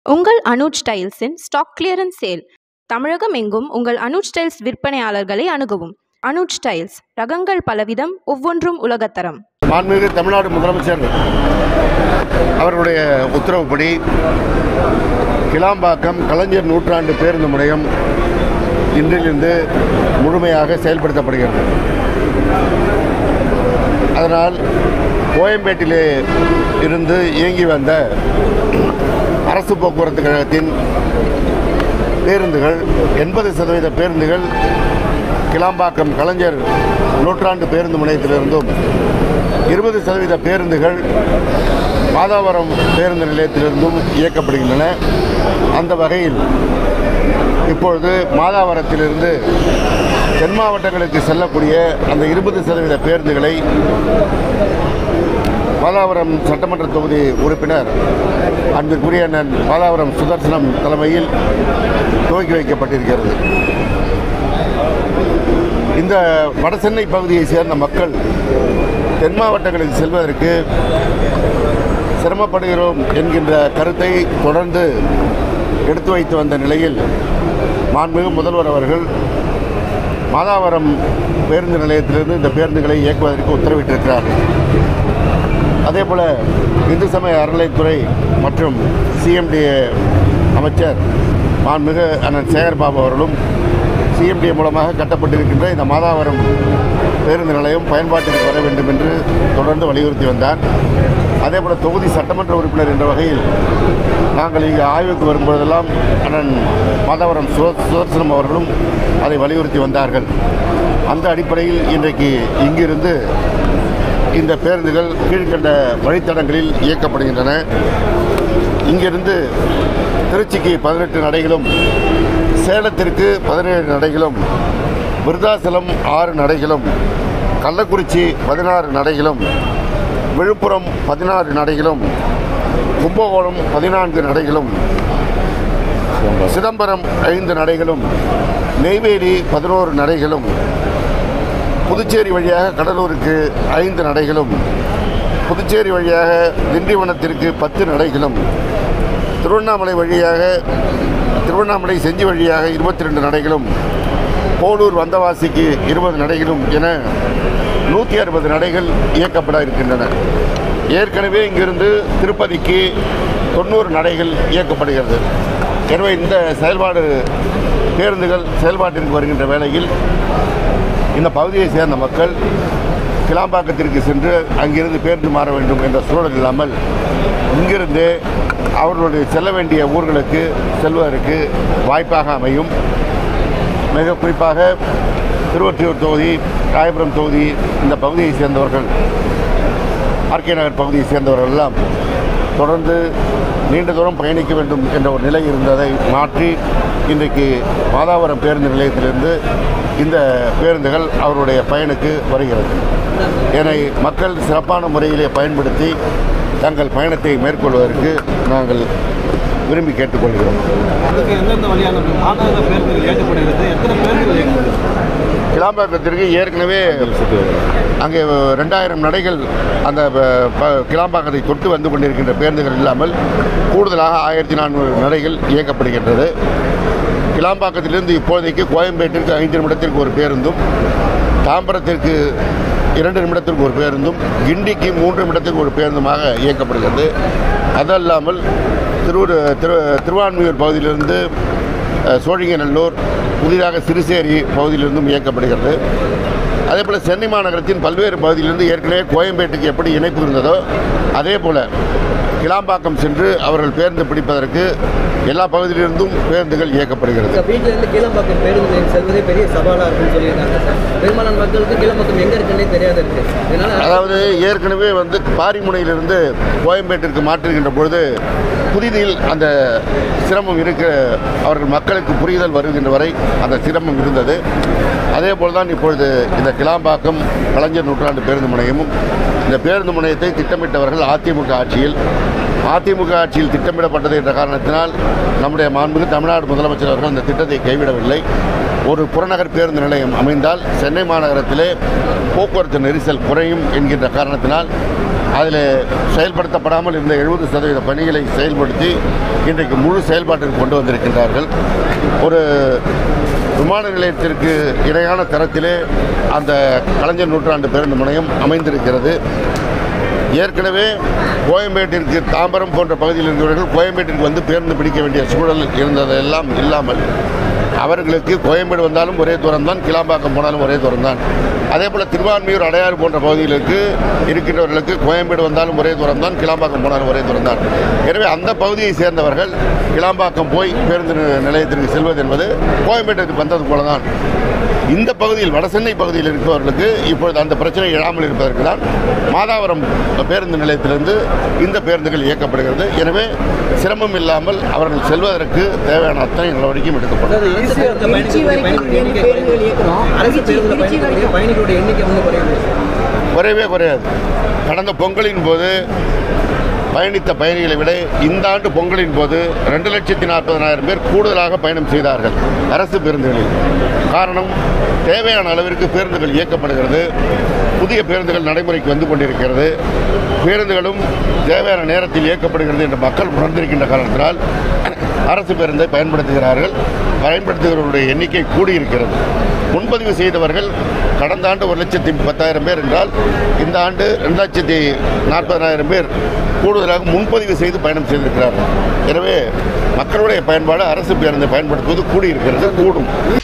உங்கள் அனுஜ் ஸ்டைல்ஸின் stock clearance sale Tamilagam எங்கும் உங்கள் அனுஜ் ஸ்டைல்ஸ் விற்பனையாளர்களை அணுகவும் அனுஜ் ஸ்டைல்ஸ் ரகங்கள் பலவிதம் ஒவ்வொன்றும் உலகத்தரம் மாண்புமிகு தமிழ்நாடு முதலமைச்சர் அவர்களுடைய உத்தரவுப்படி கிளாம்பாக்கம் கலைஞர் நூற்றாண்டு பேருந்து முனையம் இன்றிலிருந்து முழுமையாக செயல்படுத்தப்படுகிறது அதனால் கோயம்பேட்டிலே இருந்து இயங்கி வந்த அரசு போக்குவரத்து கழகத்தின் பேருந்துகள் எண்பது சதவீத பேருந்துகள் கிளாம்பாக்கம் கலைஞர் நூற்றாண்டு பேருந்து முனையத்திலிருந்தும் இருபது சதவீத பேருந்துகள் மாதாவரம் பேருந்து நிலையத்திலிருந்தும் இயக்கப்படுகின்றன அந்த வகையில் இப்பொழுது மாதாவரத்திலிருந்து தென் மாவட்டங்களுக்கு செல்லக்கூடிய அந்த இருபது சதவீத பேருந்துகளை மாதாவரம் சட்டமன்ற தொகுதி உறுப்பினர் அன்பிற்குரிய அண்ணன் மாதாவரம் சுதர்சனம் தலைமையில் துவக்கி வைக்கப்பட்டிருக்கிறது இந்த வடசென்னை பகுதியை சேர்ந்த மக்கள் தென் மாவட்டங்களுக்கு செல்வதற்கு சிரமப்படுகிறோம் என்கின்ற கருத்தை தொடர்ந்து எடுத்து வைத்து வந்த நிலையில் மாண்புமிகு முதல்வர் அவர்கள் மாதாவரம் பேருந்து நிலையத்திலிருந்து இந்த பேருந்துகளை இயக்குவதற்கு உத்தரவிட்டிருக்கிறார் அதேபோல் இந்து சமய அறநிலைத்துறை மற்றும் சிஎம்டிஏ அமைச்சர் மாண்புமிகு அண்ணன் சேகர்பாபு அவர்களும் சிஎம்டிஏ மூலமாக கட்டப்பட்டிருக்கின்ற இந்த மாதாவரம் பேருந்து நிலையம் பயன்பாட்டிற்கு வர வேண்டும் என்று தொடர்ந்து வலியுறுத்தி வந்தார் அதேபோல் தொகுதி சட்டமன்ற உறுப்பினர் என்ற வகையில் நாங்கள் இங்கு ஆய்வுக்கு வரும்போதெல்லாம் அண்ணன் மாதாவரம் சுத சுதர்சனம் அவர்களும் அதை வலியுறுத்தி வந்தார்கள் அந்த அடிப்படையில் இன்றைக்கு இங்கிருந்து இந்த பேருந்துகள் கீழ்கண்ட வழித்தடங்களில் இயக்கப்படுகின்றன இங்கிருந்து திருச்சிக்கு பதினெட்டு நடைகளும் சேலத்திற்கு பதினேழு நடைகளும் விருதாசலம் ஆறு நடைகளும் கள்ளக்குறிச்சி பதினாறு நடைகளும் விழுப்புரம் பதினாறு நடைகளும் கும்பகோணம் பதினான்கு நடைகளும் சிதம்பரம் ஐந்து நடைகளும் நெய்வேலி பதினோரு நடைகளும் புதுச்சேரி வழியாக கடலூருக்கு ஐந்து நடைகளும் புதுச்சேரி வழியாக திண்டிவனத்திற்கு பத்து நடைகளும் திருவண்ணாமலை வழியாக திருவண்ணாமலை செஞ்சி வழியாக இருபத்தி ரெண்டு நடைகளும் போலூர் வந்தவாசிக்கு இருபது நடைகளும் என நூற்றி அறுபது நடைகள் இயக்கப்பட இருக்கின்றன ஏற்கனவே இங்கிருந்து திருப்பதிக்கு தொண்ணூறு நடைகள் இயக்கப்படுகிறது எனவே இந்த செயல்பாடு பேருந்துகள் செயல்பாட்டிற்கு வருகின்ற வேளையில் இந்த பகுதியை சேர்ந்த மக்கள் கிளாம்பாக்கத்திற்கு சென்று அங்கிருந்து பேருந்து மாற வேண்டும் என்ற சூழல் இல்லாமல் இங்கிருந்து அவர்களுடைய செல்ல வேண்டிய ஊர்களுக்கு செல்வதற்கு வாய்ப்பாக அமையும் மிக குறிப்பாக திருவொற்றியூர் தொகுதி ராயபுரம் தொகுதி இந்த பகுதியை சேர்ந்தவர்கள் ஆர்கே நகர் பகுதியை சேர்ந்தவர்கள் எல்லாம் தொடர்ந்து நீண்ட தூரம் பயணிக்க வேண்டும் என்ற ஒரு நிலை இருந்ததை மாற்றி இன்றைக்கு மாதாவரம் பேருந்து நிலையத்திலிருந்து இந்த பேருந்துகள் அவருடைய பயனுக்கு வருகிறது என மக்கள் சிறப்பான முறையிலே பயன்படுத்தி தங்கள் பயணத்தை மேற்கொள்வதற்கு நாங்கள் விரும்பி கேட்டுக்கொள்கிறோம் அதுக்கு எந்தெந்த வழியான மாநகர பேருந்துகள் இயக்கப்படுகிறது எத்தனை பேருந்துகள் இயக்கப்படுகிறது கிளாம்பாக்கத்திற்கு ஏற்கனவே அங்கே ரெண்டாயிரம் நடைகள் அந்த ப- ப- கிளாம்பாக்கத்தை தொட்டு வந்து கொண்டிருக்கின்ற பேருந்துகள் இல்லாமல் கூடுதலாக ஆயிரத்தி நானூறு நடைகள் இயக்கப்படுகின்றது கிளாம்பாக்கத்திலிருந்து இப்போதைக்கு கோயம்பேட்டிற்கு ஐந்து நிமிடத்திற்கு ஒரு பேருந்தும் தாம்பரத்திற்கு இரண்டு நிமிடத்திற்கு ஒரு பேருந்தும் கிண்டிக்கு மூன்று நிமிடத்திற்கு ஒரு பேருந்துமாக இயக்கப்படுகிறது அதல்லாமல் திருவூர் திரு திருவான்மியூர் பகுதியிலிருந்து அஹ், சோழிங்கநல்லூர் புதிதாக சிறுசேரி பகுதியிலிருந்தும் இயக்கப்படுகிறது அதே போல் சென்னை மாநகரத்தின் பல்வேறு பகுதியிலிருந்து ஏற்கனவே கோயம்பேட்டுக்கு எப்படி இணைப்பு இருந்ததோ அதே போல் கிளாம்பாக்கம் சென்று அவர்கள் பேருந்து பிடிப்பதற்கு எல்லா பகுதியிலிருந்தும் பேருந்துகள் இயக்கப்படுகிறது இந்த வீட்டில இருந்து கீழம்பாக்கம் பேருந்து நிலையம் செல்வதே பெரிய சவாலா இருக்குன்னு சொல்லியிருக்காங்க சார் பெரும்பாலான மக்களுக்கு கீழம்பாக்கம் எங்க இருக்குன்னே தெரியாத இருக்கு இதனால அதாவது ஏற்கனவே வந்து பாரிமுனையிலிருந்து கோயம்பேட்டிற்கு மாற்றுகின்ற பொழுது புதிதில் அந்த சிரமம் இருக்க அவர்கள் மக்களுக்கு புரிதல் வருகின்ற வரை அந்த சிரமம் இருந்தது அதே போல் தான் இப்பொழுது இந்த கிளாம்பாக்கம் கலைஞர் நூற்றாண்டு பேருந்து முனையமும் இந்த பேருந்து முனையத்தை திட்டமிட்டவர்கள் அதிமுக ஆட்சியில் அதிமுக ஆட்சியில் திட்டமிடப்பட்டது என்ற காரணத்தினால் நம்முடைய மாண்புக்கு தமிழ்நாடு முதலமைச்சர் அவர்கள் அந்த திட்டத்தை கைவிடவில்லை ஒரு புறநகர் பேருந்து நிலையம் அமைந்தால் சென்னை மாநகரத்திலே போக்குவரத்து நெரிசல் குறையும் என்கின்ற காரணத்தினால் அதில் செயல்படுத்தப்படாமல் இருந்த எழுபது சதவீத பணிகளை செயல்படுத்தி இன்றைக்கு முழு செயல்பாட்டிற்கு கொண்டு வந்திருக்கின்றார்கள் ஒரு விமான நிலையத்திற்கு இணையான தரத்திலே அந்த கலைஞர் நூற்றாண்டு பேருந்து முனையம் அமைந்திருக்கிறது ஏற்கனவே கோயம்பேட்டிற்கு தாம்பரம் போன்ற பகுதியில் இருக்கிறவர்கள் கோயம்பேட்டிற்கு வந்து பேருந்து பிடிக்க வேண்டிய சூழல் இருந்ததெல்லாம் இல்லாமல் அவர்களுக்கு கோயம்பேடு வந்தாலும் ஒரே தூரம் தான் கிளாம்பாக்கம் போனாலும் ஒரே தூரம் தான் அதே போல் திருவான்மியூர் அடையாறு போன்ற பகுதிகளுக்கு இருக்கின்றவர்களுக்கு கோயம்பேடு வந்தாலும் ஒரே தூரம் தான் கிளாம்பாக்கம் போனாலும் ஒரே தூரம் தான் எனவே அந்த பகுதியை சேர்ந்தவர்கள் கிளாம்பாக்கம் போய் பேருந்து நிலையத்திற்கு செல்வது என்பது கோயம்பேட்டிற்கு வந்தது போல தான் இந்த பகுதியில் வடசென்னை பகுதியில் இருப்பவர்களுக்கு இப்பொழுது அந்த பிரச்சனை எழாமல் இருப்பதற்கு தான் மாதாவரம் பேருந்து நிலையத்திலிருந்து இந்த பேருந்துகள் இயக்கப்படுகிறது எனவே சிரமம் இல்லாமல் அவர்கள் செல்வதற்கு தேவையான அத்தனை நடவடிக்கையும் எடுக்கப்படும் அரசு பேருந்துல திருச்சி பயணிக்கக்கூடிய வரைக்கும் எண்ணிக்கை பேருந்துகள் குறையுது. இயக்குறோம் அரசு திருச்சி பேருந்துல திருச்சி பயணிக்கக்கூடிய வரைக்கும் பயணிகளுடைய எண்ணிக்கை வந்து குறையுது குறையவே குறையாது கடந்த பொங்கலின் போது பயணித்த பயணிகளை விட இந்த ஆண்டு பொங்கலின் போது ரெண்டு லட்சத்தி நாற்பதனாயிரம் பேர் கூடுதலாக பயணம் செய்தார்கள் அரசு பேருந்துகளில் காரணம் தேவையான அளவிற்கு பேருந்துகள் இயக்கப்படுகிறது புதிய பேருந்துகள் நடைமுறைக்கு வந்து கொண்டிருக்கிறது பேருந்துகளும் தேவையான நேரத்தில் இயக்கப்படுகிறது என்று மக்கள் உணர்ந்திருக்கின்ற காரணத்தினால் அரசு பேருந்தை பயன்படுத்துகிறார்கள் பயன்படுத்துகிறவருடைய எண்ணிக்கை கூடியிருக்கிறது முன்பதிவு செய்தவர்கள் கடந்த ஆண்டு ஒரு லட்சத்தி பத்தாயிரம் பேர் என்றால் இந்த ஆண்டு ரெண்டு லட்சத்தி நாற்பதாயிரம் பேர் கூடுதலாக முன்பதிவு செய்து பயணம் செய்திருக்கிறார்கள் எனவே மக்களுடைய பயன்பாடு அரசு பேருந்தை பயன்படுத்துவது கூடியிருக்கிறது கூடும்